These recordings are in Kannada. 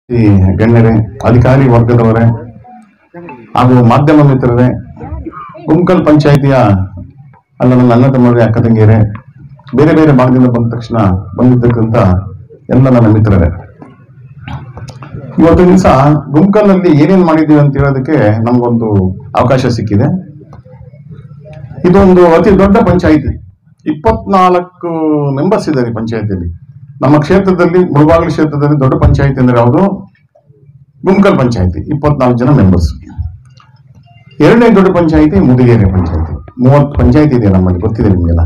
ಈ ಗಣ್ಯರೇ ಅಧಿಕಾರಿ ವರ್ಗದವರೇ ಹಾಗೂ ಮಾಧ್ಯಮ ಮಿತ್ರರೇ ಗುಂಕಲ್ ಪಂಚಾಯಿತಿಯ ಅಲ್ಲ ನನ್ನ ಅಣ್ಣ ತಮ್ಮರೇ ಅಕ್ಕ ತಂಗಿಯರೇ ಬೇರೆ ಬೇರೆ ಭಾಗದಿಂದ ಬಂದ ತಕ್ಷಣ ಬಂದಿದ್ದಕ್ಕಂತ ಎಲ್ಲ ನನ್ನ ಮಿತ್ರರೇ ಇವತ್ತು ದಿವಸ ಗುಂಕಲ್ನಲ್ಲಿ ಏನೇನ್ ಮಾಡಿದೀವಿ ಅಂತ ಹೇಳೋದಕ್ಕೆ ನಮಗೊಂದು ಅವಕಾಶ ಸಿಕ್ಕಿದೆ ಇದೊಂದು ಅತಿ ದೊಡ್ಡ ಪಂಚಾಯಿತಿ ಇಪ್ಪತ್ನಾಲ್ಕು ಮೆಂಬರ್ಸ್ ಇದ್ದಾರೆ ಈ ಪಂಚಾಯತಿಯಲ್ಲಿ ನಮ್ಮ ಕ್ಷೇತ್ರದಲ್ಲಿ ಮುಳಬಾಗಿಲು ಕ್ಷೇತ್ರದಲ್ಲಿ ದೊಡ್ಡ ಪಂಚಾಯತಿ ಅಂದ್ರೆ ಯಾವುದು ಗುಂಕಲ್ ಪಂಚಾಯತಿ ಇಪ್ಪತ್ನಾಲ್ಕು ಜನ ಮೆಂಬರ್ಸ್ ಎರಡನೇ ದೊಡ್ಡ ಪಂಚಾಯತಿ ಮುದಿಗೆರೆ ಪಂಚಾಯತಿ ಮೂವತ್ತು ಪಂಚಾಯತಿ ಇದೆ ನಮ್ಮಲ್ಲಿ ಗೊತ್ತಿದೆ ನಿಮಗೆಲ್ಲ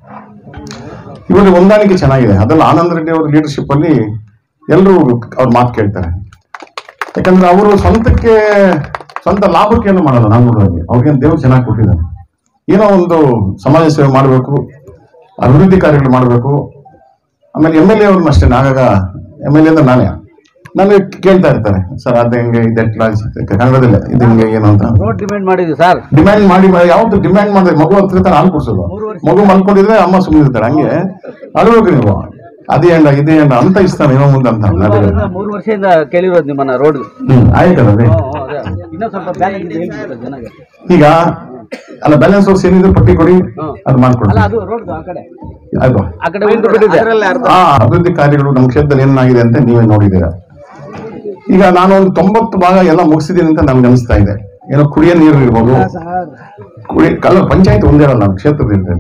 ಇವರಿಗೆ ಹೊಂದಾಣಿಕೆ ಚೆನ್ನಾಗಿದೆ ಅದರಲ್ಲಿ ಆನಂದ್ ರೆಡ್ಡಿ ಅವರ ಲೀಡರ್ಶಿಪ್ ಅಲ್ಲಿ ಎಲ್ಲರೂ ಅವ್ರ ಮಾತು ಕೇಳ್ತಾರೆ ಯಾಕಂದ್ರೆ ಅವರು ಸ್ವಂತಕ್ಕೆ ಸ್ವಂತ ಲಾಭಕ್ಕೆ ಏನು ಮಾಡಲ್ಲ ನಾನು ನೋಡುವಾಗೆ ಅವ್ರಿಗೆ ದೇವ್ರು ಚೆನ್ನಾಗಿ ಕೊಟ್ಟಿದ್ದಾನೆ ಏನೋ ಒಂದು ಸಮಾಜ ಸೇವೆ ಮಾಡಬೇಕು ಅಭಿವೃದ್ಧಿ ಕಾರ್ಯಗಳು ಮಾಡಬೇಕು ಆಮೇಲೆ ಎಮ್ ಎಲ್ ಎ ಅವ್ರನ್ನ ಅಷ್ಟೇ ಆಗಾಗ ಎಮ್ ಎಲ್ ಎ ಅಂದ್ರೆ ನಾನೇ ನನಗೆ ಕೇಳ್ತಾ ಇರ್ತಾರೆ ಸರ್ ಅದು ಹೆಂಗೆ ಇದೆಟ್ಲ ಕನ್ನಡದಲ್ಲೇ ಇದು ಹೆಂಗೆ ಏನು ಅಂತ ರೋಡ್ ಡಿಮ್ಯಾಂಡ್ ಮಾಡಿದ್ವಿ ಸರ್ ಡಿಮ್ಯಾಂಡ್ ಮಾಡಿ ಮಾಡಿ ಯಾವತ್ತು ಡಿಮ್ಯಾಂಡ್ ಮಾಡಿದ್ರೆ ಮಗು ಹತ್ತಿರ್ತಾರೆ ಹಾಲು ಕುಡ್ಸೋದು ಮಗು ಮಲ್ಕೊಂಡಿದ್ರೆ ಅಮ್ಮ ಸುಮ್ಮನೆ ಇರ್ತಾರೆ ಹಂಗೆ ಅಳ್ಬೇಕು ನೀವು ಅದೇ ಹೆಂಡ ಇದೇ ಹೆಂಡ ಅಂತ ಇಸ್ತಾನೆ ಏನೋ ಮುಂದೆ ಅಂತ ನಡುವೆ. ಮೂರು ವರ್ಷದಿಂದ ಕೇಳಿರೋದು ನಿಮ್ಮನ್ನ ರೋಡ್ ಹ್ಮ್ ಆಯ್ತಲ್ಲ ರೀ ಇನ್ನೂ ಸ್ವಲ್ಪ ಬ್ಯಾಲೆನ್ಸ್ ಇದೆ ಹೇಳ್ಬಿಟ್ಟು ಜನಗೆ ಈಗ ಅಲ್ಲ ಬ್ಯಾಲೆನ್ಸ್ ವರ್ಕ್ಸ್ ಏನಿದೆ ಪಟ್ಟಿ ಕೊಡಿ ಅದು ಅಲ್ಲ ಮಾಡ್ಕೊಡಿ ಅದು ರೋಡ್ ಆ ಕಡೆ ಆಯ್ತು ಆ ಕಡೆ ಒಂದು ಬಿಟ್ಟಿದೆ ಆ ಅಭಿವೃದ್ಧಿ ಕಾರ್ಯಗಳು ನಮ್ಮ ಕ್ಷೇತ್ರದಲ್ಲಿ ಏನಾಗಿದೆ ಅಂತ ನೀವೇ ನೋಡಿದ್ದೀರಾ ಈಗ ನಾನು ಒಂದು ತೊಂಬತ್ತು ಭಾಗ ಎಲ್ಲ ಮುಗಿಸಿದ್ದೀನಿ ಅಂತ ನನ್ಗೆ ಅನಿಸ್ತಾ ಇದೆ ಏನೋ ಕುಡಿಯೋ ನೀರು ಇರ್ಬೋದು ಕುಡಿ ಕಲ್ಲ ಪಂಚಾಯತ್ ಒಂದೇ ಅಲ್ಲ ನಮ್ಮ ಕ್ಷೇತ್ರದಿಂದ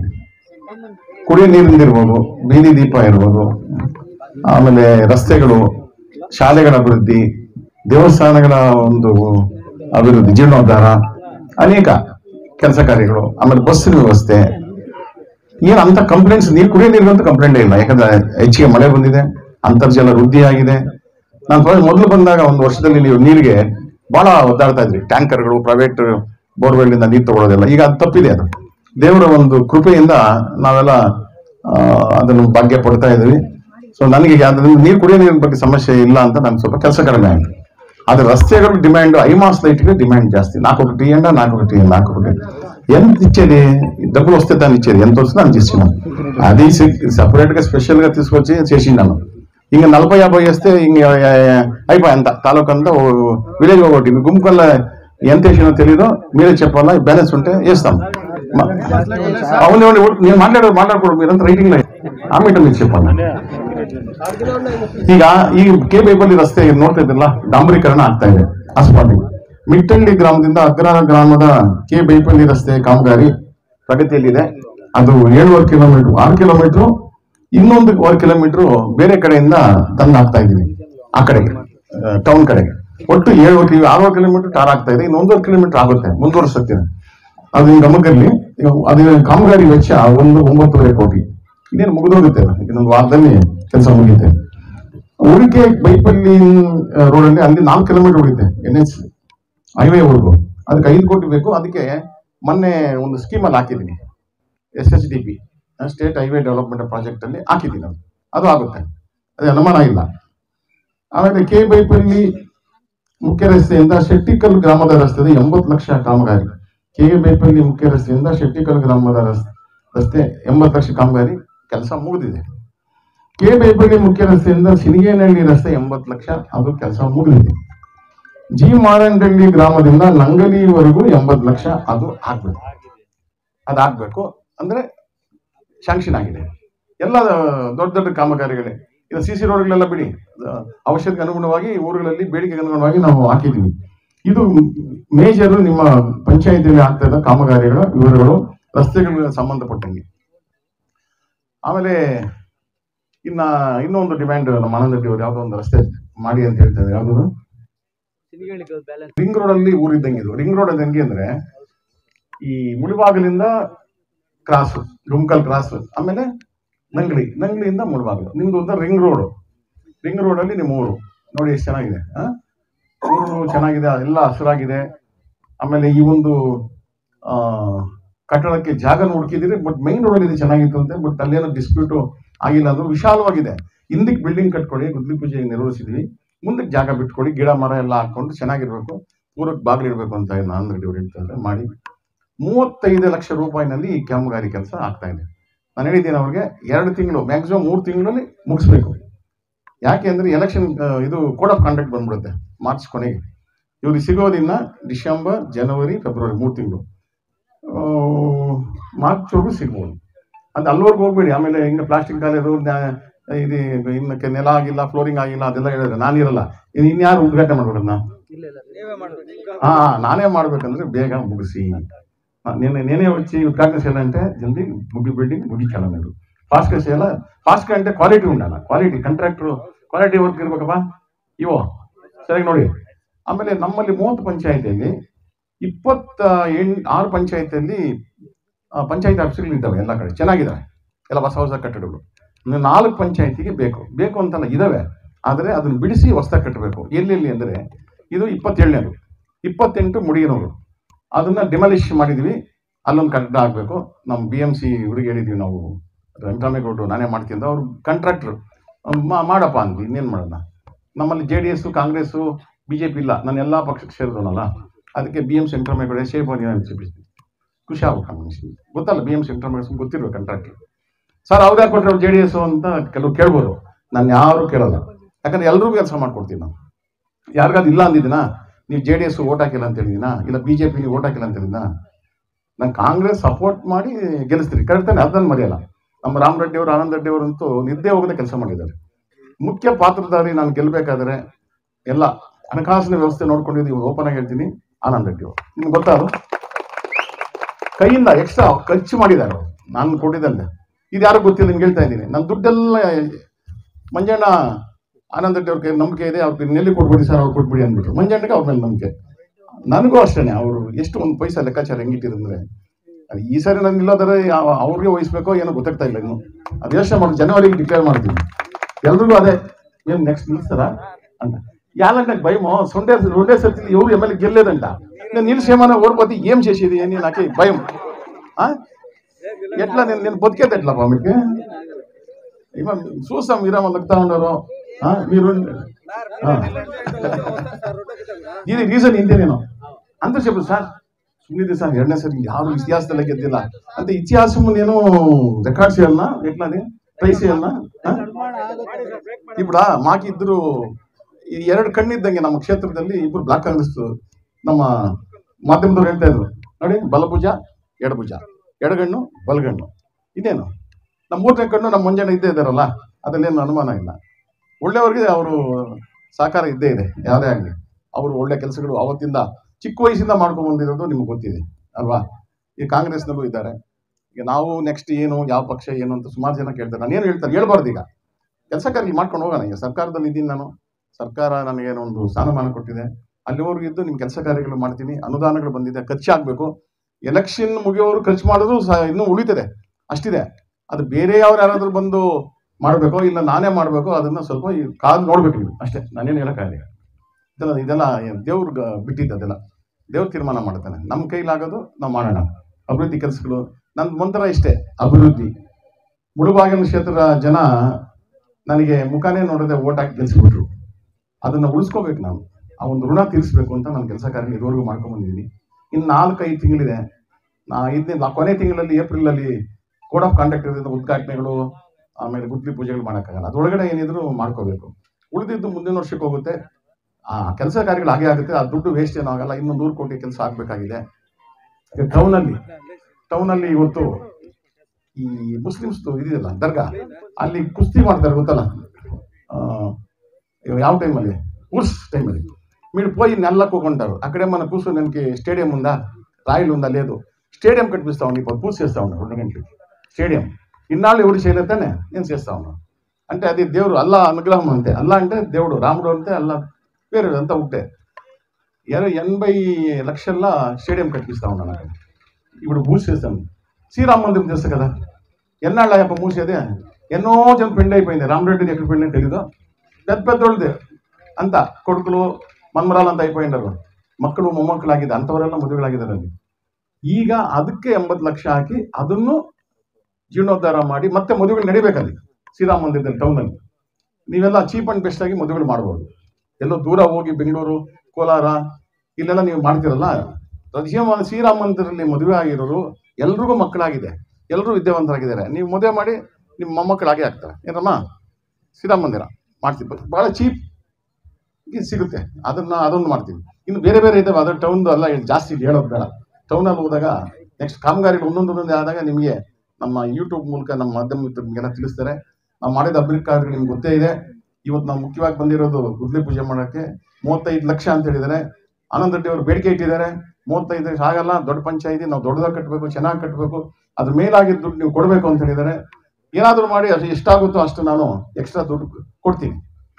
ಕುಡಿಯೋ ನೀರಿಂದ ಇರ್ಬೋದು ಬೀದಿ ದೀಪ ಇರ್ಬೋದು ಆಮೇಲೆ ರಸ್ತೆಗಳು ಶಾಲೆಗಳ ಅಭಿವೃದ್ಧಿ ದೇವಸ್ಥಾನಗಳ ಒಂದು ಅಭಿವೃದ್ಧಿ ಜೀರ್ಣೋದ್ಧಾರ ಅನೇಕ ಕೆಲಸ ಕಾರ್ಯಗಳು ಆಮೇಲೆ ಬಸ್ಸಿನ ವ್ಯವಸ್ಥೆ ಏನು ಅಂತ ಕಂಪ್ಲೇಂಟ್ಸ್ ನೀರು ಕುಡಿಯೋ ನೀರಿಗಂತೂ ಕಂಪ್ಲೇಂಟ್ ಇಲ್ಲ ಯಾಕಂದ್ರೆ ಹೆಚ್ಚಿಗೆ ಮಳೆ ಬಂದಿದೆ ಅಂತರ್ಜಲ ವೃದ್ಧಿ ಆಗಿದೆ ನಾನು ಮೊದಲು- ಮೊದಲು ಬಂದಾಗ ಒಂದು ವರ್ಷದಲ್ಲಿ ನೀವು ನೀರಿಗೆ ಬಹಳ ಒದ್ದಾಡ್ತಾ ಇದ್ರಿ ಟ್ಯಾಂಕರ್ಗಳು ಪ್ರೈವೇಟ್ ಬೋರ್ವೆಲ್ ಇಂದ ನೀರು ತಗೊಳ್ಳೋದೆಲ್ಲ ಈಗ ಅದು ತಪ್ಪಿದೆ ಅದು ದೇವರ ಒಂದು ಕೃಪೆಯಿಂದ ನಾವೆಲ್ಲ ಆ, ಅದನ್ನು ಭಾಗ್ಯ ಪಡ್ತಾ ಇದ್ವಿ ಸೊ ನನಗೆ ಅದರಿಂದ ನೀರು ಕುಡಿಯೋ ನೀರಿನ ಬಗ್ಗೆ ಸಮಸ್ಯೆ ಇಲ್ಲ ಅಂತ ನಂಗೆ ಸ್ವಲ್ಪ ಕೆಲಸ ಕಡಿಮೆ ಆಗಿದೆ ಆದ್ರೆ ರಸ್ತೆಗಳು ಡಿಮ್ಯಾಂಡ್ ఐమాస్ లైట్కి డిమాండ్ జాస్తి నాకు ఒకటి ఇవ్వండి నాకు ఒకటి ఇవ్వండి, నాకు ఒకటి ఎంత ఇచ్చేది డబ్బులు వస్తే దాన్ని ఇచ్చేది ఎంత వస్తుందో అని ఇచ్చినాం అది సపరేట్ గా స్పెషల్ గా తీసుకొచ్చి చేసిండాను ఇంక నలభై యాభై వేస్తే ఇంక అయిపోయి అంత తాలూకు అంతా విలేజ్ ఒకటి మీ గుంపుకల్లా ఎంత వేసినో తెలీదో మీరే చెప్పాలా బ్యాలెన్స్ ఉంటే వేస్తాం మ- అవును అవును, నేను మాట్లాడారు మాట్లాడకూడదు మీరంతా రైటింగ్ లో ఆమెట మీరు చెప్పాలి ಈಗ ಈ ಕೆ ಬೈಬಲ್ಲಿ ರಸ್ತೆ ನೋಡ್ತಾ ಇದ್ರಲ್ಲ ಡಾಂಬರೀಕರಣ ಆಗ್ತಾ ಇದೆ ಅಸ್ಪಾಟಿ ಮಿಟ್ಟಳ್ಳಿ ಗ್ರಾಮದಿಂದ ಅಗ್ರಹಾರ ಗ್ರಾಮದ ಕೆ ಬೈಪಲ್ಲಿ ರಸ್ತೆ ಕಾಮಗಾರಿ ಪ್ರಗತಿಯಲ್ಲಿದೆ ಅದು ಏಳುವರೆ ಕಿಲೋಮೀಟರ್ ಆರು ಕಿಲೋಮೀಟರ್ ಇನ್ನೊಂದು ಆರು ಕಿಲೋಮೀಟರ್ ಬೇರೆ ಕಡೆಯಿಂದ ತಂದು ಹಾಕ್ತಾ ಇದೀವಿ ಆ ಕಡೆಗೆ ಟೌನ್ ಕಡೆಗೆ ಒಟ್ಟು ಏಳುವರೆ ಕಿಲೋ ಆರು ಕಿಲೋಮೀಟರ್ ಟಾರ್ ಆಗ್ತಾ ಇದೆ ಇನ್ನು ಒಂದೂವರೆ ಕಿಲೋಮೀಟರ್ ಆಗುತ್ತೆ ಮುಂದುವರಿಸುತ್ತೀನಿ ಅದು ನಿಮ್ ಗಮನದಲ್ಲಿ ಅದು ಕಾಮಗಾರಿ ವೆಚ್ಚ ಒಂದು ಒಂಬತ್ತುವರೆ ಕೋಟಿ ಇನ್ನೇನು ಮುಗಿದೋಗುತ್ತೆ ಅದು. ಇನ್ನೊಂದು ವಾರದಲ್ಲಿ ಕೆಲಸ ಮುಗಿಯುತ್ತೆ ಉಳಿಕೆ ಬೈಪಲ್ಲಿ ರೋಡ್ ಅಲ್ಲಿ ಅಲ್ಲಿ ನಾಲ್ಕು ಕಿಲೋಮೀಟರ್ ಉಳಿತೆ ಎನ್ ಎಚ್ ಹೈವೇವರೆಗೂ ಅದಕ್ಕೆ ಐದು ಕೋಟಿ ಬೇಕು ಅದಕ್ಕೆ ಮೊನ್ನೆ ಒಂದು ಸ್ಕೀಮ್ ಅಲ್ಲಿ ಹಾಕಿದ್ದೀನಿ S S D P state highway development project ಅಲ್ಲಿ ಹಾಕಿದ್ದೀನಿ ಅದು ಅದು ಆಗುತ್ತೆ ಅದೇ ಅನುಮಾನ ಇಲ್ಲ ಆಮೇಲೆ ಕೆ ಬೈಪಲ್ಲಿ ಮುಖ್ಯ ರಸ್ತೆಯಿಂದ ಶೆಟ್ಟಿಕಲ್ ಗ್ರಾಮದ ರಸ್ತೆದ ಎಂಬತ್ತು ಲಕ್ಷ ಕಾಮಗಾರಿ ಕೆ ಬೈಪಲ್ಲಿ ಮುಖ್ಯ ರಸ್ತೆಯಿಂದ ಶೆಟ್ಟಿಕಲ್ ಗ್ರಾಮದ ರಸ್- ರಸ್ತೆ ಎಂಬತ್ತು ಲಕ್ಷ ಕಾಮಗಾರಿ ಕೆಲಸ ಮುಗಿದಿದೆ ಕೆ ಬೈಪಲ್ಲಿ ಮುಖ್ಯ ರಸ್ತೆಯಿಂದ ಸಿರಿಗೇನಹಳ್ಳಿ ರಸ್ತೆ ಎಂಬತ್ತು ಲಕ್ಷ ಅದು ಕೆಲಸ ಮುಗಿದಿದೆ ಜಿ ಮಾರಂಡಳ್ಳಿ ಗ್ರಾಮದಿಂದ ನಂಗಲಿವರೆಗೂ ಎಂಬತ್ತು ಲಕ್ಷ ಅದು ಆಗ್ಬೇಕು ಅದಾಗ್ಬೇಕು ಅಂದ್ರೆ ಶಾಂಕ್ಷನ್ ಆಗಿದೆ ಎಲ್ಲ ದೊಡ್ಡ ದೊಡ್ಡ ಕಾಮಗಾರಿಗಳೇ ಇದು ಸಿ ಸಿ ರೋಡ್ಗಳೆಲ್ಲ ಬಿಡಿ ಅಹ್, ಅವಶ್ಯಕತೆಗೆ ಅನುಗುಣವಾಗಿ ಊರುಗಳಲ್ಲಿ ಬೇಡಿಕೆಗೆ ಅನುಗುಣವಾಗಿ ನಾವು ಹಾಕಿದ್ದೀವಿ ಇದು ಮೇಜರ್ ನಿಮ್ಮ ಪಂಚಾಯತಿಯಲ್ಲಿ ಆಗ್ತಾ ಇದ್ದ ಕಾಮಗಾರಿಗಳ ವಿವರಗಳು ರಸ್ತೆಗಳಿಗೆ ಸಂಬಂಧಪಟ್ಟಂಗೆ ಆಮೇಲೆ ಇನ್ನ ಇನ್ನೊಂದು ಡಿಮ್ಯಾಂಡ್ ನಮ್ಮ ಆನಂದ ರೆಡ್ಡಿ ಅವರು ಯಾವುದೋ ಒಂದು ರಸ್ತೆ ಮಾಡಿ ಅಂತ ಹೇಳ್ತಾ ಇದ್ದಾರೆ ಯಾವುದು ಬ್ಯಾಲೆನ್ಸ್ ರಿಂಗ್ ರೋಡ್ ಅಲ್ಲಿ ಊರಿದ್ದಂಗೆ ಇದು ರಿಂಗ್ ರೋಡ್ ಹೆಂಗೆ ಅಂದ್ರೆ ಈ ಮುಳುಬಾಗಿಲಿಂದ ಕ್ರಾಸ್ ಗುಮ್ಕಲ್ ಕ್ರಾಸ್ ಆಮೇಲೆ ನಂಗ್ಲಿ ನಂಗ್ಲಿಯಿಂದ ಮುಳುಬಾಗಿಲು ನಿಮ್ದು ಒಂದು ರಿಂಗ್ ರೋಡ್ ರಿಂಗ್ ರೋಡ್ ಅಲ್ಲಿ ನಿಮ್ಮ ಊರು ನೋಡಿ ಎಷ್ಟು ಚೆನ್ನಾಗಿದೆ ಆ? ಊರು ಚೆನ್ನಾಗಿದೆ ಎಲ್ಲ ಹಸಿರಾಗಿದೆ ಆಮೇಲೆ ಈ ಒಂದು ಆ ಕಟ್ಟಡಕ್ಕೆ ಜಾಗ ಹುಡುಕಿದಿರಿ ಬಟ್ ಮೈನ್ ರೋಡ್ ಅಲ್ಲಿ ಚೆನ್ನಾಗಿತ್ತು ಅಂತೆ ಬಟ್ ಅಲ್ಲೇನೋ ಡಿಸ್ಪ್ಯೂಟ್ ಆಗಿಲ್ಲ ಅದು ವಿಶಾಲವಾಗಿದೆ ಹಿಂದಕ್ಕೆ ಬಿಲ್ಡಿಂಗ್ ಕಟ್ಕೊಳ್ಳಿ ಗುದ್ಲಿ ಪೂಜೆ ನಿರ್ವಹಿಸಿದ್ವಿ ಮುಂದಕ್ಕೆ ಜಾಗ ಬಿಟ್ಕೊಡಿ ಗಿಡ ಮರ ಎಲ್ಲ ಹಾಕೊಂಡು ಚೆನ್ನಾಗಿರ್ಬೇಕು ಊರಕ್ಕೆ ಬಾಗಿಲಿಡ್ಬೇಕು ಅಂತ ನಾನು ರೆಡ್ಡಿ ಅವ್ರು ಹೇಳ್ತಾರೆ ಮಾಡಿ ಮೂವತ್ತೈದು ಲಕ್ಷ ರೂಪಾಯಿನಲ್ಲಿ ಈ ಕಾಮಗಾರಿ ಕೆಲಸ ಆಗ್ತಾ ಇದೆ ನಾನು ಹೇಳಿದ್ದೇನೆ ಅವ್ರಿಗೆ ಎರಡು ತಿಂಗಳು ಮ್ಯಾಕ್ಸಿಮಮ್ ಮೂರು ತಿಂಗಳಲ್ಲಿ ಮುಗಿಸ್ಬೇಕು ಯಾಕೆ ಅಂದರೆ ಎಲೆಕ್ಷನ್ ಇದು ಕೋಡ್ ಆಫ್ ಕಾಂಡಕ್ಟ್ ಬಂದ್ಬಿಡುತ್ತೆ ಮಾರ್ಚ್ ಕೊನೆಗೆ ಇವ್ರಿಗೆ ಸಿಗೋದಿನ್ನ ಡಿಸೆಂಬರ್ ಜನವರಿ ಫೆಬ್ರವರಿ ಮೂರು ತಿಂಗಳು ಮಾರ್ಚ್ವರೆಗೂ ಸಿಗ್ಬೋದು ಅದು ಅಲ್ಲಿವರೆಗೂ ಹೋಗ್ಬೇಡಿ ಆಮೇಲೆ ಹಿಂಗೆ ಪ್ಲಾಸ್ಟಿಕ್ ಕಾಲೇದು ಇದು ಇನ್ನು ಕೆ- ನೆಲ ಆಗಿಲ್ಲ ಫ್ಲೋರಿಂಗ್ ಆಗಿಲ್ಲ ಅದೆಲ್ಲ ಹೇಳಿದ್ರೆ ನಾನಿರಲ್ಲ ಇನ್ನು ಇನ್ಯಾರು ಉದ್ಘಾಟನೆ ಮಾಡ್ಬೇಕನ್ನ ಇಲ್ಲ ಇಲ್ಲ ಹಾ ನಾನೇ ಮಾಡ್ಬೇಕಂದ್ರೆ ಬೇಗ ಮುಗಿಸಿ నేనే నేనే వచ్చి ఉద్ఘాటన చేయాలంటే జల్దీ ముగి బిల్డింగ్ ముగించాలి మీరు ఫాస్ట్గా చేయాలా ఫాస్ట్గా అంటే ಕ್ವಾಲಿಟಿ ಉಂಡಲ್ಲ ಕ್ವಾಲಿಟಿ ಕಾಂಟ್ರಾಕ್ಟ್ರು ಕ್ವಾಲಿಟಿ ವರ್ಕ್ ಇರ್ಬೇಕಪ್ಪ ಇವೋ ಸರಿಯಾಗಿ ನೋಡಿ ಆಮೇಲೆ ನಮ್ಮಲ್ಲಿ ಮೂವತ್ತು ಪಂಚಾಯತಿಯಲ್ಲಿ ಇಪ್ಪತ್ತ ಎಂಟು ಆರು ಪಂಚಾಯತಿಯಲ್ಲಿ ಪಂಚಾಯತ್ ಆಫೀಸ್ಗಳು ಇದ್ದಾವೆ ಎಲ್ಲ ಕಡೆ ಚೆನ್ನಾಗಿದ್ದಾವೆ ಎಲ್ಲ ಹೊಸ ಹೊಸ ಕಟ್ಟಡಗಳು ಇನ್ನು ನಾಲ್ಕು ಪಂಚಾಯತಿಗೆ ಬೇಕು ಬೇಕು ಅಂತಲ್ಲ ಇದಾವೆ ಆದರೆ ಅದನ್ನು ಬಿಡಿಸಿ ಹೊಸ್ದಾಗಿ ಕಟ್ಟಬೇಕು ಎಲ್ಲೆಲ್ಲಿ ಅಂದರೆ ಇದು ಇಪ್ಪತ್ತೇಳನೇದು ಇಪ್ಪತ್ತೆಂಟು ಮುಡಿಯನವರು ಅದನ್ನ ಡಿಮಾಲಿಷ್ ಮಾಡಿದ್ವಿ ಅಲ್ಲೊಂದು ಕಟ್ಟಡ ಆಗಬೇಕು ನಮ್ಮ ಬಿ ಎಮ್ ಸಿ ಹುಡುಗಿ ಹೇಳಿದ್ವಿ ನಾವು ವೆಂಕಟರಾಮೇಗೌಡರು ನಾನೇ ಮಾಡ್ತೀನಿ ಅಂತ ಅವ್ರು ಕಾಂಟ್ರಾಕ್ಟ್ರು ಮಾಡಪ್ಪ ಅಂದ್ವಿ ಇನ್ನೇನು ಮಾಡೋಣ ನಮ್ಮಲ್ಲಿ J D S Congress B J P ಇಲ್ಲ ನಾನು ಎಲ್ಲ ಪಕ್ಷಕ್ಕೆ ಸೇರಿದವನಲ್ಲ ಅದಕ್ಕೆ ಬಿ ಎಮ್ ವೆಂಕಟರಾಮೇಗೌಡ ಶೇಪ್ ಅನಿಸಿಬಿಡ್ತೀನಿ ಖುಷಿ ಆಗ್ಬೇಕು ಮನುಷ್ಯನಿಗೆ ಗೊತ್ತಲ್ಲ ಬಿ ಎಮ್ ವೆಂಕಟರಾಮೇಗೌಡ ಗೊತ್ತಿರ್ಬೇಕು ಕಾಂಟ್ರಾಕ್ಟ್ರು ಸರ್ ಅವ್ರು ಯಾಕೆ ಕೊಟ್ಟರು ಜೆ ಡಿ ಎಸ್ ಅಂತ ಕೆಲವು ಕೇಳ್ಬೋದು ನಾನು ಯಾರು ಕೇಳಲ್ಲ ಯಾಕಂದ್ರೆ ಎಲ್ರಿಗೂ ಕೆಲಸ ಮಾಡ್ಕೊಡ್ತೀನಿ ನಾವು ಯಾರಿಗಾದ್ರು ಇಲ್ಲ ಅಂದಿದ್ದೀನಾ ನೀವು ಜೆ ಡಿ ಎಸ್ ಓಟ್ ಹಾಕಿಲ್ಲ ಅಂತ ಹೇಳಿದಿನಾ ಇಲ್ಲ ಬಿ ಜೆ ಪಿ ನೀವು ಓಟ್ ಹಾಕಿಲ್ಲ ಅಂತ ಹೇಳಿದಿನಾ ನಾನು ಕಾಂಗ್ರೆಸ್ ಸಪೋರ್ಟ್ ಮಾಡಿ ಗೆಲ್ಲಿಸ್ತೀರಿ ಕರೆಕ್ಟ್ ತಾನೆ ಅದನ್ನು ಮರೆಯಲ್ಲ ನಮ್ಮ ರಾಮ್ ರೆಡ್ಡಿ ಅವರು ಆನಂದ್ ರೆಡ್ಡಿ ಅವರಂತೂ ನಿದ್ದೆ ಹೋಗದೆ ಕೆಲಸ ಮಾಡಿದ್ದಾರೆ ಮುಖ್ಯ ಪಾತ್ರಧಾರಿ ನಾನು ಗೆಲ್ಲಬೇಕಾದ್ರೆ ಎಲ್ಲ ಹಣಕಾಸಿನ ವ್ಯವಸ್ಥೆ ನೋಡ್ಕೊಂಡಿದ್ದು ಓಪನ್ ಆಗಿ ಹೇಳ್ತೀನಿ ಆನಂದ್ ರೆಡ್ಡಿ ಅವರು ನಿಮ್ಗೆ ಗೊತ್ತಾದ್ರು ಕೈಯಿಂದ ಎಕ್ಸ್ಟ್ರಾ ಖರ್ಚು ಮಾಡಿದ್ದಾರೆ ಅವ್ರು. ನಾನು ಕೊಟ್ಟಿದ್ದಂತೆ ಇದು ಯಾರು ಗೊತ್ತಿಲ್ಲ ನಿಮ್ಗೆ ಹೇಳ್ತಾ ಇದ್ದೀನಿ ನನ್ನ ದುಡ್ಡೆಲ್ಲ ಮಂಜಣ್ಣ ಆನಂದ್ ರೆಡ್ಡಿ ಅವ್ರ ಕೈ ನಂಬಿಕೆ ಇದೆ ಅವ್ರ ನೆಲ್ಲಿ ಕೊಟ್ಬಿಡಿ ಸರ್ ಅವ್ರು ಕೊಟ್ಬಿಡಿ ಅಂದ್ಬಿಟ್ರು ಮಂಜಣ್ಣಗೆ ಅವ್ರ ಮೇಲೆ ನಂಬಿಕೆ ನನಗೂ ಅಷ್ಟೇ ಅವರು ಎಷ್ಟು ಒಂದು ಪೈಸಾ ಲೆಕ್ಕಾಚಾರ ಹೆಂಗಿಟ್ಟಿರಂದ್ರೆ ಅದು ಈ ಸಾರಿ ನಾನು ಇಲ್ಲೋದ್ರೆ ಯಾವ- ಅವ್ರಿಗೆ ವಹಿಸ್ಬೇಕೋ ಏನೋ ಗೊತ್ತಾಗ್ತಾ ಇಲ್ಲ ಇನ್ನು ಅದು ಯೋಚನೆ ಮಾಡಿ ಜನವರಿಗೆ ಡಿಕ್ಲೇರ್ ಮಾಡ್ತೀನಿ ಎಲ್ರಿಗೂ ಅದೇ ಏನು ನೆಕ್ಸ್ಟ್ ನಿಲ್ಸ್ತಾರ ಅಂತ యాలంటే భయమో సొండే రెండే సర్తిలు ఎవరు ఎమ్మెల్యే గెలలేదంట నేను నిలిచేమన్నా ఓడిపోతే ఏం చేసేది అని నాకు భయం ఆ? ఎట్లా నేను నేను బతికేది ఎట్లా బా మీకు ఇవ్వ చూస్తాం మీరే లగ్తా ఉన్నారు ఆ? మీరు ఆ. ఇది ರೀಸನ್ ಹಿಂದೆ నేను ಅಂತ చెప్పు సార్ ಸುಮ್ಮನಿದೆ ಸರ್ ಎರಡನೇ ಸರಿ ಯಾರು ಇತಿಹಾಸದಲ್ಲೇ ಗೆದ್ದಿಲ್ಲ ಅಂತ ಇತಿಹಾಸ నేను రికార్డ్ చేయాలనా ఎట్లాది ట్రై చేయాలనా ఆ? ఇప్పుడు మాకిద్దరు ಈ ಎರಡು ಕಣ್ಣಿದ್ದಂಗೆ ನಮ್ಮ ಕ್ಷೇತ್ರದಲ್ಲಿ ಇಬ್ರು ಬ್ಲಾಕ್ ಕಾಂಗ್ರೆಸ್ ನಮ್ಮ ಮಾಧ್ಯಮದವ್ರು ಹೇಳ್ತಾ ಇದ್ರು ನೋಡಿ ಬಲಭುಜ ಎಡಭುಜ ಎಡಗಣ್ಣು ಬಲಗಣ್ಣು ಇದೇನು ನಮ್ಮ ಮೂರನೇ ಕಣ್ಣು ನಮ್ಮ ಮುಂಜಾನೆ ಇದ್ದೇ ಇದ್ದಾರಲ್ಲ ಅದರಲ್ಲೇನು ಅನುಮಾನ ಇಲ್ಲ ಒಳ್ಳೆಯವ್ರಿಗೆ ಅವರು ಸಹಕಾರ ಇದ್ದೇ ಇದೆ ಯಾರೇ ಆಗಲಿ ಅವರು ಒಳ್ಳೆ ಕೆಲಸಗಳು ಅವತ್ತಿಂದ ಚಿಕ್ಕ ವಯಸ್ಸಿಂದ ಮಾಡ್ಕೊಂಡು ಬಂದಿರೋದು ನಿಮ್ಗೆ ಗೊತ್ತಿದೆ ಅಲ್ವಾ ಈ ಕಾಂಗ್ರೆಸ್ನಲ್ಲೂ ಇದ್ದಾರೆ ಈಗ ನಾವು ನೆಕ್ಸ್ಟ್ ಏನು ಯಾವ ಪಕ್ಷ ಏನು ಅಂತ ಸುಮಾರು ಜನ ಕೇಳ್ತಾರೆ ನಾನು ಏನು ಹೇಳ್ತಾರೆ ಹೇಳ್ಬಾರ್ದು ಈಗ ಕೆಲಸ ಕಾರ್ಯ ಮಾಡ್ಕೊಂಡು ಹೋಗೋಣ ಈಗ ಸರ್ಕಾರದಲ್ಲಿ ಇದ್ದೀನಿ ನಾನು ಸರ್ಕಾರ ನನಗೇನೋ ಒಂದು ಸ್ಥಾನಮಾನ ಕೊಟ್ಟಿದೆ ಅಲ್ಲಿವರೆಗೂ ಇದ್ದು ನಿಮ್ಮ ಕೆಲಸ ಕಾರ್ಯಗಳು ಮಾಡ್ತೀನಿ ಅನುದಾನಗಳು ಬಂದಿದೆ ಖರ್ಚಾಗಬೇಕು ಎಲೆಕ್ಷನ್ ಮುಗಿಯೋರು ಖರ್ಚು ಮಾಡೋದು ಸಹ ಇನ್ನೂ ಉಳಿತದೆ ಅಷ್ಟಿದೆ ಅದು ಬೇರೆ ಯಾರು ಯಾರಾದರೂ ಬಂದು ಮಾಡಬೇಕೋ ಇಲ್ಲ ನಾನೇ ಮಾಡಬೇಕೋ ಅದನ್ನು ಸ್ವಲ್ಪ ಈ ಕಾದು ನೋಡ್ಬೇಕು ನೀವು ಅಷ್ಟೇ ನಾನೇನು ಹೇಳೋಕ್ಕಾಗಲ್ಲ ಇದೆಲ್ಲ ಇದೆಲ್ಲ ದೇವ್ರ ಬಿಟ್ಟಿದ್ದು ಅದೆಲ್ಲ ದೇವ್ರ ತೀರ್ಮಾನ ಮಾಡ್ತಾನೆ ನಮ್ಮ ಕೈಲಾಗೋದು ನಾವು ಮಾಡೋಣ ಅಭಿವೃದ್ಧಿ ಕೆಲಸಗಳು ನನ್ನ ಒಂಥರ ಇಷ್ಟೇ ಅಭಿವೃದ್ಧಿ ಮುಳುಬಾಗಿಲು ಕ್ಷೇತ್ರದ ಜನ ನನಗೆ ಮುಖಾನೇ ನೋಡದೆ ಓಟ್ ಹಾಕಿ ಗೆಲ್ಸ್ಬಿಟ್ರು ಅದನ್ನು ಉಳಿಸ್ಕೋಬೇಕು ನಾವು ಆ ಒಂದು ಋಣ ತೀರಿಸ್ಬೇಕು ಅಂತ ನಾನು ಕೆಲಸ ಕಾರ್ಯ ಇದುವರೆಗೂ ಮಾಡ್ಕೊಂಡ್ ಬಂದಿದ್ದೀನಿ ಇನ್ನು ನಾಲ್ಕೈದು ತಿಂಗಳಿದೆ ನಾ ಇದನ್ನ ಕೊನೆ ತಿಂಗಳಲ್ಲಿ ಏಪ್ರಿಲಲ್ಲಿ ಕೋಡ್ ಆಫ್ ಕಾಂಡಕ್ಟ್ ಇರೋದ್ರಿಂದ ಉದ್ಘಾಟನೆಗಳು ಆಮೇಲೆ ಗುದ್ಲಿ ಪೂಜೆಗಳು ಮಾಡೋಕ್ಕಾಗಲ್ಲ ಅದ್ರೊಳಗಡೆ ಏನಿದ್ರು ಮಾಡ್ಕೋಬೇಕು ಉಳಿದಿದ್ದು ಮುಂದಿನ ವರ್ಷಕ್ಕೆ ಹೋಗುತ್ತೆ ಆ ಕೆಲಸ ಕಾರ್ಯಗಳು ಹಾಗೆ ಆಗುತ್ತೆ ಆ ದುಡ್ಡು ವೇಸ್ಟ್ ಏನೂ ಆಗಲ್ಲ ಇನ್ನೂ ನೂರು ಕೋಟಿ ಕೆಲಸ ಆಗಬೇಕಾಗಿದೆ ಟೌನಲ್ಲಿ ಟೌನಲ್ಲಿ ಇವತ್ತು ಈ ಮುಸ್ಲಿಮ್ಸ್ದು ಇದೆಯಲ್ಲ ದರ್ಗಾ ಅಲ್ಲಿ ಕುಸ್ತಿ ಮಾಡ್ತಾರೆ ಗೊತ್ತಲ್ಲ ಆ, ಇವಾಗ ಯಾವ ಟೈಮಲ್ಲಿ ఉర్స్ టైంది మీరు పోయి నెలకొకుంటారు అక్కడే మన కూర్చోడానికి స్టేడియం ఉందా రాయలు ఉందా లేదు స్టేడియం కట్టిస్తా ఉన్నాను ఇప్పుడు పూజ చేస్తా ఉన్నాను రెండు గంటలకి స్టేడియం ఇన్నాళ్ళు ఎవరు చేయలేదనే నేను చేస్తా ఉన్నాను అంటే అది దేవుడు అల్లా అనుగ్రహం అంతే అల్లా అంటే దేవుడు రాముడు అంతే అల్లా వేరే అంతా ఒకటే ఇరవై ఎనభై లక్షల స్టేడియం కట్టిస్తా ఉన్నాను అక్కడ ఇప్పుడు పూజ చేస్తాను శ్రీరామ మందిరం చేస్తా కదా ఎన్నాళ్ళ అప్ప మూసేదే ఎన్నో జన పెండి అయిపోయింది రామరెడ్డిది ఎక్కడ పెండి తెలీదు పెద్ద పెద్దోళ్ళది ಅಂತ ಕೊಡುಕಲು ಮನ್ಮರಾಲ್ ಅಂತ అయిపోయింಡರು ಮಕ್ಕಳು ಮೊಮ್ಮಕ್ಕಳಾಗಿದೆ ಅಂಥವರೆಲ್ಲ ಮದುವೆಗಳಾಗಿದ್ದಾರೆ ಅಲ್ಲಿ ಈಗ ಅದಕ್ಕೆ ಎಂಬತ್ತು ಲಕ್ಷ ಹಾಕಿ ಅದನ್ನು ಜೀರ್ಣೋದ್ಧಾರ ಮಾಡಿ ಮತ್ತೆ ಮದುವೆಗಳು ನಡಿಬೇಕಲ್ಲಿ ಶ್ರೀರಾಮ ಮಂದಿರದಲ್ಲಿ ಟೌನಲ್ಲಿ ನೀವೆಲ್ಲ ಚೀಪ್ ಅಂಡ್ ಬೆಸ್ಟ್ ಆಗಿ ಮದುವೆಗಳು ಮಾಡ್ಬೋದು ಎಲ್ಲೋ ದೂರ ಹೋಗಿ ಬೆಂಗಳೂರು ಕೋಲಾರ ಇಲ್ಲೆಲ್ಲ ನೀವು ಮಾಡ್ತಿರಲ್ಲ ಪ್ರತಿಯೊಬ್ಬ ಶ್ರೀರಾಮ ಮಂದಿರದಲ್ಲಿ ಮದುವೆ ಆಗಿರೋರು ಎಲ್ರಿಗೂ ಮಕ್ಕಳಾಗಿದೆ ಎಲ್ಲರೂ ವಿದ್ಯಾವಂತರಾಗಿದ್ದಾರೆ ನೀವು ಮದುವೆ ಮಾಡಿ ನಿಮ್ಮ ಮೊಮ್ಮಕ್ಕಳಾಗೆ ಆಗ್ತಾರೆ ಏನಮ್ಮ ಶ್ರೀರಾಮ ಮಂದಿರ ಮಾಡ್ತೀವಿ ಭಾಳ ಚೀಪ್ ಸಿಗುತ್ತೆ ಅದನ್ನ ಅದೊಂದು ಮಾಡ್ತೀವಿ ಇನ್ನು ಬೇರೆ ಬೇರೆ ಇದ್ದಾವೆ ಅದರ ಟೌನ್ದು ಎಲ್ಲ ಜಾಸ್ತಿ ಇಲ್ಲಿ ಹೇಳೋದು ಬೇಡ ಟೌನಲ್ಲಿ ಹೋದಾಗ ನೆಕ್ಸ್ಟ್ ಕಾಮಗಾರಿಗಳು ಒಂದೊಂದು ಒಂದೊಂದೇ ಆದಾಗ ನಿಮಗೆ ನಮ್ಮ ಯೂಟ್ಯೂಬ್ ಮೂಲಕ ನಮ್ಮ ಮಾಧ್ಯಮ ನಿಮಗೆಲ್ಲ ತಿಳಿಸ್ತಾರೆ ನಾವು ಮಾಡಿದ ಅಭಿವೃದ್ಧಿ ಕಾರ್ಯಗಳು ನಿಮ್ಗೆ ಗೊತ್ತೇ ಇದೆ ಇವತ್ತು ನಾವು ಮುಖ್ಯವಾಗಿ ಬಂದಿರೋದು ಗುದ್ಲಿ ಪೂಜೆ ಮಾಡೋಕ್ಕೆ ಮೂವತ್ತೈದು ಲಕ್ಷ ಅಂತ ಹೇಳಿದ್ದಾರೆ ಆನಂದ್ ರೆಡ್ಡಿ ಅವರು ಬೇಡಿಕೆ ಇಟ್ಟಿದ್ದಾರೆ ಮೂವತ್ತೈದು ಲಕ್ಷ ಆಗಲ್ಲ ದೊಡ್ಡ ಪಂಚಾಯಿತಿ ನಾವು ದೊಡ್ಡದಾಗಿ ಕಟ್ಟಬೇಕು ಚೆನ್ನಾಗಿ ಕಟ್ಟಬೇಕು ಅದ್ರ ಮೇಲಾಗಿದ್ದ ದುಡ್ಡು ನೀವು ಕೊಡಬೇಕು ಅಂತ ಹೇಳಿದ್ದಾರೆ ಏನಾದರೂ ಮಾಡಿ ಅದು ಎಷ್ಟಾಗುತ್ತೋ ಅಷ್ಟು ನಾನು ಎಕ್ಸ್ಟ್ರಾ ದುಡ್ಡು ಕೊಡ್ತೀನಿ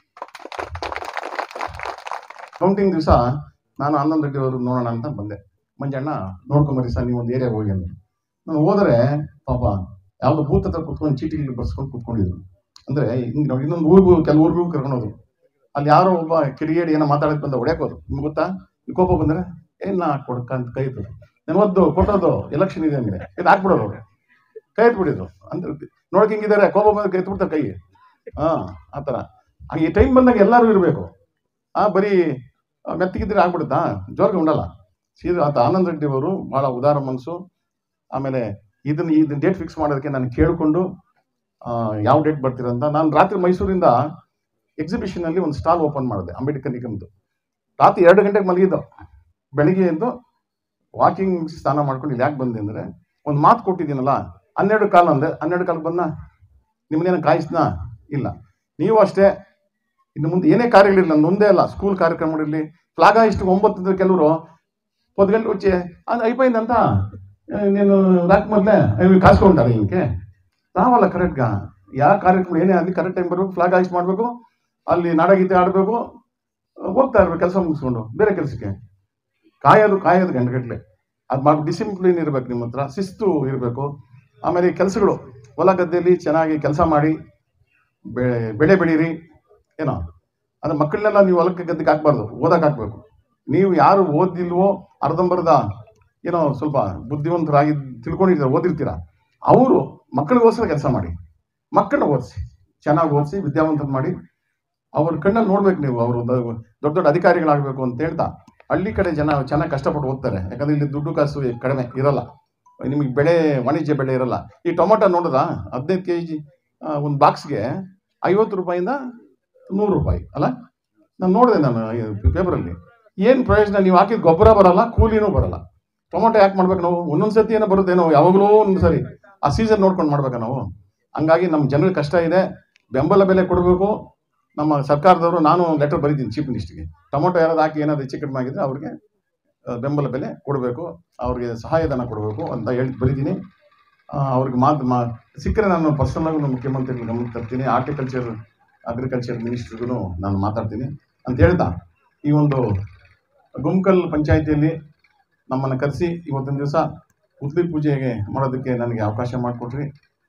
ಕೌಂಟಿಂಗ್ ದಿವಸ ನಾನು ಆನಂದ್ ರೆಡ್ಡಿ ಅವರು ನೋಡೋಣ ಅಂತ ಬಂದೆ ಮಂಜಣ್ಣ ನೋಡ್ಕೊಂಬರಿ ಸರ್ ನೀವು ಒಂದು ಏರಿಯಾ ಹೋಗಿ ಅಂದ್ರು ನಾನು ಹೋದರೆ ಪಾಪ ಯಾವುದೋ ಬೂತ್ ಹತ್ರ ಕುತ್ಕೊಂಡು ಚೀಟಿಗಳು ಬರ್ಸ್ಕೊಂಡು ಕುತ್ಕೊಂಡಿದ್ರು ಅಂದರೆ ಹಿಂಗೆ ನೋಡಿ ಇನ್ನೊಂದು ಊರಿಗೂ ಕೆಲವು ಊರಿಗೂ ಕರ್ಕೊಂಡು ಹೋದ್ರು ಅಲ್ಲಿ ಯಾರೋ ಒಬ್ಬ ಕಿಡಿಗೇಡಿ ಏನೋ ಮಾತಾಡಕ್ಕೆ ಬಂದ ಹೊಡ್ಯಾಕೋದು ನಿಮ್ಗೆ ಗೊತ್ತಾ ಈ ಕೋಪ ಬಂದರೆ ಏನ್ ನಾ ಕೊಡ್ಕ ಅಂತ ಕೈ ಇತ್ತು ನಾನು ಒದ್ದು ಕೊಟ್ಟೋದು ಎಲೆಕ್ಷನ್ ಇದೆ ಅಂದರೆ ಇದು ಹಾಕ್ಬಿಡೋರು ಅವ್ರು ಕೈ ಎತ್ಬಿಡಿದ್ರು ಅಂದ್ರೆ ನೋಡಕ್ ಹಿಂಗಿದ್ದಾರೆ ಕೋಪ ಬಂದ್ರೆ ಕೈ ಎತ್ಬಿಡ್ತಾರೆ ಕೈ ಹಾಂ ಆ ಥರ ಈ ಟೈಮ್ ಬಂದಾಗ ಎಲ್ಲರೂ ಇರಬೇಕು ಆ ಬರೀ ಆ, ಮೆತ್ತಗಿದ್ರೆ ಆಗ್ಬಿಡುತ್ತಾ ಜೋರ್ಗೆ ಉಂಡಲ್ಲ ಸೀದಾ ಆತ ಆನಂದ್ ರೆಡ್ಡಿ ಅವರು ಭಾಳ ಉದಾರ ಮನಸ್ಸು ಆಮೇಲೆ ಇದನ್ನ ಇದನ್ನ ಡೇಟ್ ಫಿಕ್ಸ್ ಮಾಡೋದಕ್ಕೆ ನಾನು ಕೇಳಿಕೊಂಡು ಯಾವ ಡೇಟ್ ಬರ್ತೀರಂತ ನಾನು ರಾತ್ರಿ ಮೈಸೂರಿಂದ ಎಕ್ಸಿಬಿಷನಲ್ಲಿ ಒಂದು ಸ್ಟಾಲ್ ಓಪನ್ ಮಾಡಿದೆ ಅಂಬೇಡ್ಕರ್ ನಿಗಮ್ದು ರಾತ್ರಿ ಎರಡು ಗಂಟೆಗೆ ಮಲಗಿದ್ದು ಬೆಳಿಗ್ಗೆ ಎದ್ದು ವಾಕಿಂಗ್ ಸ್ನಾನ ಮಾಡ್ಕೊಂಡು ಇಲ್ಲಿ ಯಾಕೆ ಬಂದೆ ಅಂದರೆ ಒಂದು ಮಾತು ಕೊಟ್ಟಿದ್ದೀನಲ್ಲ ಹನ್ನೆರಡು ಕಾಲ ಅಂದೆ ಹನ್ನೆರಡು ಕಾಲಕ್ಕೆ ಬಂದ ನಿಮ್ಮನ್ನೇನು ಕಾಯಿಸ್ನಾ ಇಲ್ಲ ನೀವು ಅಷ್ಟೇ ಇನ್ನು ಮುಂದೆ ಏನೇ ಕಾರ್ಯಗಳಿರಲಿ ನಂದು ಒಂದೇ ಅಲ್ಲ ಸ್ಕೂಲ್ ಕಾರ್ಯಕ್ರಮಗಳಿರಲಿ ಫ್ಲಾಗ ಇಷ್ಟು ಒಂಬತ್ತು ಕೆಲವರು పొద్దుగంట వచ్చి అది అయిపోయిందంతా ఆ, నేను రాకముందే అవి కాసుకుంటారు ఇంకే రావాల ಕರೆಕ್ಟ್గా ಯಾವ ಕಾರ್ಯಕ್ರಮ ಏನೇ ಅಲ್ಲಿ ಕರೆಕ್ಟ್ ಟೈಮ್ ಬರಬೇಕು ಫ್ಲಾಗ್ ಹಾಯಿಸ್ ಮಾಡಬೇಕು ಅಲ್ಲಿ ನಾಡಗೀತೆ ಆಡಬೇಕು ಹೋಗ್ತಾ ಇರ್ಬೇಕು ಕೆಲಸ ಮುಗಿಸ್ಕೊಂಡು ಬೇರೆ ಕೆಲಸಕ್ಕೆ ಕಾಯೋದು ಕಾಯೋದು ಗಂಟೆಗಟ್ಟಲೆ ಅದು ಮಾಡಿ ಡಿಸಿಪ್ಲಿನ್ ಇರಬೇಕು ನಿಮ್ಮ ಹತ್ರ ಶಿಸ್ತು ಇರಬೇಕು ಆಮೇಲೆ ಈ ಕೆಲಸಗಳು ಹೊಲ ಗದ್ದೆಯಲ್ಲಿ ಚೆನ್ನಾಗಿ ಕೆಲಸ ಮಾಡಿ ಬೆಳೆ ಬೆಳೆ ಬೆಳೀರಿ ಏನೋ ಅದು ಮಕ್ಕಳನ್ನೆಲ್ಲ ನೀವು ಹೊಲಕ್ಕೆ ಗದ್ದೆಗೆ ಹಾಕ್ಬಾರ್ದು ಓದಕ್ಕೆ ಹಾಕ್ಬೇಕು ನೀವು ಯಾರು ಓದಿಲ್ವೋ ಅರ್ಧಂಬರ್ಧ ಏನೋ ಸ್ವಲ್ಪ ಬುದ್ಧಿವಂತರಾಗಿ ತಿಳ್ಕೊಂಡಿರ್ತಾರೆ ಓದಿರ್ತೀರ ಅವರು ಮಕ್ಕಳಿಗೋಸ್ಕರ ಕೆಲಸ ಮಾಡಿ ಮಕ್ಕಳನ್ನ ಓದಿಸಿ ಚೆನ್ನಾಗಿ ಓದಿಸಿ ವಿದ್ಯಾವಂತರ ಮಾಡಿ ಅವ್ರ ಕಣ್ಣಲ್ಲಿ ನೋಡ್ಬೇಕು ನೀವು ಅವರು ದೊಡ್ಡ ದೊಡ್ಡ ಅಧಿಕಾರಿಗಳಾಗಬೇಕು ಅಂತ ಹೇಳ್ತಾ ಹಳ್ಳಿ ಕಡೆ ಜನ ಚೆನ್ನಾಗಿ ಕಷ್ಟಪಟ್ಟು ಓದ್ತಾರೆ ಯಾಕಂದ್ರೆ ಇಲ್ಲಿ ದುಡ್ಡು ಕಾಸು ಕಡಿಮೆ ಇರಲ್ಲ ನಿಮಗೆ ಬೆಳೆ ವಾಣಿಜ್ಯ ಬೆಳೆ ಇರಲ್ಲ ಈ ಟೊಮೊಟೊ ನೋಡಿದ್ರ ಹದಿನೈದು ಕೆ ಜಿ ಒಂದು ಬಾಕ್ಸ್ಗೆ ಐವತ್ತು ರೂಪಾಯಿಂದ ನೂರು ರೂಪಾಯಿ ಅಲ್ಲ ನಾನು ನೋಡಿದೆ ನಾನು ಪೇಪರಲ್ಲಿ ಏನು ಪ್ರಯೋಜನ ನೀವು ಹಾಕಿದ ಗೊಬ್ಬರ ಬರಲ್ಲ ಕೂಲಿನೂ ಬರಲ್ಲ ಟೊಮೊಟೊ ಯಾಕೆ ಮಾಡ್ಬೇಕು ನಾವು ಒಂದೊಂದು ಸತಿ ಏನೋ ಬರುತ್ತೇನೋ ಯಾವಾಗಲೂ ಒಂದು ಸರಿ ಆ ಸೀಸನ್ ನೋಡ್ಕೊಂಡು ಮಾಡ್ಬೇಕಾ ನಾವು ಹಂಗಾಗಿ ನಮ್ಮ ಜನರಿಗೆ ಕಷ್ಟ ಇದೆ ಬೆಂಬಲ ಬೆಲೆ ಕೊಡಬೇಕು ನಮ್ಮ ಸರ್ಕಾರದವರು ನಾನು ಲೆಟರ್ ಬರೀತೀನಿ ಚೀಫ್ ಮಿನಿಸ್ಟ್ರಿಗೆ ಟೊಮೊಟೊ ಯಾರಾದ್ರು ಹಾಕಿ ಏನಾದ್ರು ಹೆಚ್ಚು ಕಡಿಮೆ ಆಗಿದ್ರೆ ಅವ್ರಿಗೆ ಆ, ಬೆಂಬಲ ಬೆಲೆ ಕೊಡಬೇಕು ಅವ್ರಿಗೆ ಸಹಾಯಧನ ಕೊಡಬೇಕು ಅಂತ ಹೇಳಿ ಬರೀತೀನಿ ಆ, ಅವ್ರಿಗೆ ಮಾತು ಮಾ ಸಿಕ್ಕರೆ ನಾನು ಪರ್ಸನಲ್ ಆಗಿ ಮುಖ್ಯಮಂತ್ರಿಗಳ ಗಮನಕ್ಕೆ ತರ್ತೀನಿ ಆರ್ಟಿಕಲ್ಚರ್ ಅಗ್ರಿಕಲ್ಚರ್ ಮಿನಿಸ್ಟ್ರಿಗೂ ನಾನು ಮಾತಾಡ್ತೀನಿ ಅಂತ ಹೇಳ್ತಾ ಈ ಒಂದು ಗುಮ್ಕಲ್ ಪಂಚಾಯಿತಿಯಲ್ಲಿ ನಮ್ಮನ್ನು ಕರೆಸಿ ಇವತ್ತಿನ ದಿವಸ ಉದ್ಲಿ ಪೂಜೆಗೆ ಮಾಡೋದಕ್ಕೆ ನನಗೆ ಅವಕಾಶ ಮಾಡಿಕೊಟ್ರಿ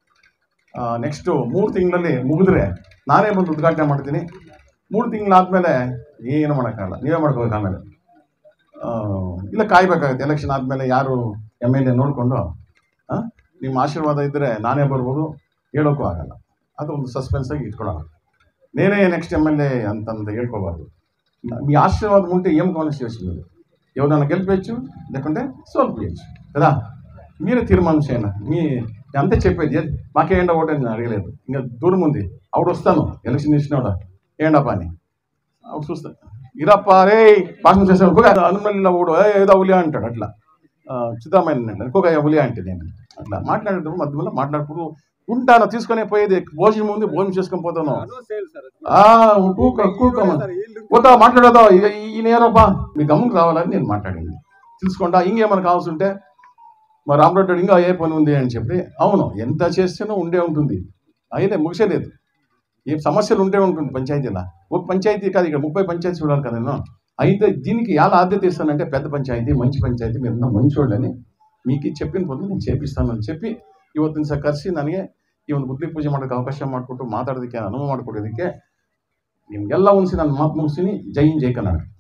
ನೆಕ್ಸ್ಟು ಮೂರು ತಿಂಗಳಲ್ಲಿ ಮುಗಿದ್ರೆ ನಾನೇ ಬಂದು ಉದ್ಘಾಟನೆ ಮಾಡ್ತೀನಿ ಮೂರು ತಿಂಗಳಾದಮೇಲೆ ಏನು ಮಾಡೋಕ್ಕಾಗಲ್ಲ ನೀವೇ ಮಾಡ್ಕೋಬೇಕು ಆಮೇಲೆ ಆ, ಇಲ್ಲ ಕಾಯ್ಬೇಕಾಗುತ್ತೆ ಎಲೆಕ್ಷನ್ ಆದಮೇಲೆ ಯಾರು ಎಮ್ ಎಲ್ ಎ ನೋಡಿಕೊಂಡು ನಿಮ್ಮ ಆಶೀರ್ವಾದ ಇದ್ದರೆ ನಾನೇ ಬರ್ಬೋದು ಹೇಳೋಕ್ಕೂ ಆಗಲ್ಲ ಅದು ಒಂದು ಸಸ್ಪೆನ್ಸಾಗಿ ಇಟ್ಕೊಳ್ಳೋಣ నేనే నెక్స్ట్ ఎమ్మెల్యే అంతంత ಹೇಳ್కోಬಾರ್ದು మీ ఆశీర్వాదం ఉంటే ఏం కాన్స్టిట్యూషన్ లేదు ఎవరైనా గెలిపించచ్చు లేకుంటే సోల్పియచ్చు కదా మీరే తీర్మానం చేయండి మీ నేను అంతే చెప్పేది ఏ- మాకేండా ఓటు అని అడగలేదు ఇంకా దూరం ఉంది ఆవిడ వస్తాను ఎలక్షన్ ఇచ్చినావిడ ఏండప్ప అని ఆవిడ చూస్తా ఇరప్ప రే భాషణ చేసాడు అనుమల్లి ఊడు ఏ ఏదో ఉలియా అంటాడు అట్లా సిద్ధమైన ఇంకొక ఉలియా అంటే నేను అట్లా మాట్లాడేటప్పుడు మధ్యలో మాట్లాడుకుంటూ ఉంటాను తీసుకొని పోయేది భోజనం ఉంది భోజనం చేసుకొని పోతాను ఆ, కూక కూక పోతా మాట్లాడదా ఇక ఈయన ఏరబ్బా మీ గమ్ముకు రావాలని నేను మాట్లాడింది తెలుసుకుంటా ఇంకేమైనా కావాల్సి ఉంటే మా రామరెడ్డి ఇంకా ఏ పని ఉంది అని చెప్పి అవును ఎంత చేస్తేనో ఉండే ఉంటుంది అయితే ముగిసేలేదు ఏ సమస్యలు ఉండే ఉంటుంది పంచాయతీలో ఒక పంచాయతీ కాదు ఇక్కడ ముప్పై పంచాయతీ చూడాలి కదా నేను అయితే దీనికి ఎలా ఆద్యత ఇస్తానంటే పెద్ద పంచాయతీ మంచి పంచాయతీ మీరు ಮಂಚೋళ్ళని మీకు చెప్పిన పొద్దు నేను చేపిస్తాను అని చెప్పి ಇವತ್ತಿನ ಸಹ ಕರೆಸಿ ನನಗೆ ಈ ಒಂದು ಬುದ್ಧಿ ಪೂಜೆ ಮಾಡೋಕ್ಕೆ ಅವಕಾಶ ಮಾಡಿಕೊಟ್ಟು ಮಾತಾಡೋದಕ್ಕೆ ಅನುವು ಮಾಡಿಕೊಡೋದಕ್ಕೆ ನಿಮಗೆಲ್ಲ ಉಣಿಸಿ ನಾನು ಮಾತು ಮುಗಿಸ್ತೀನಿ ಜೈ ಹಿಂದ್ ಜೈ ಕನ್ನಡ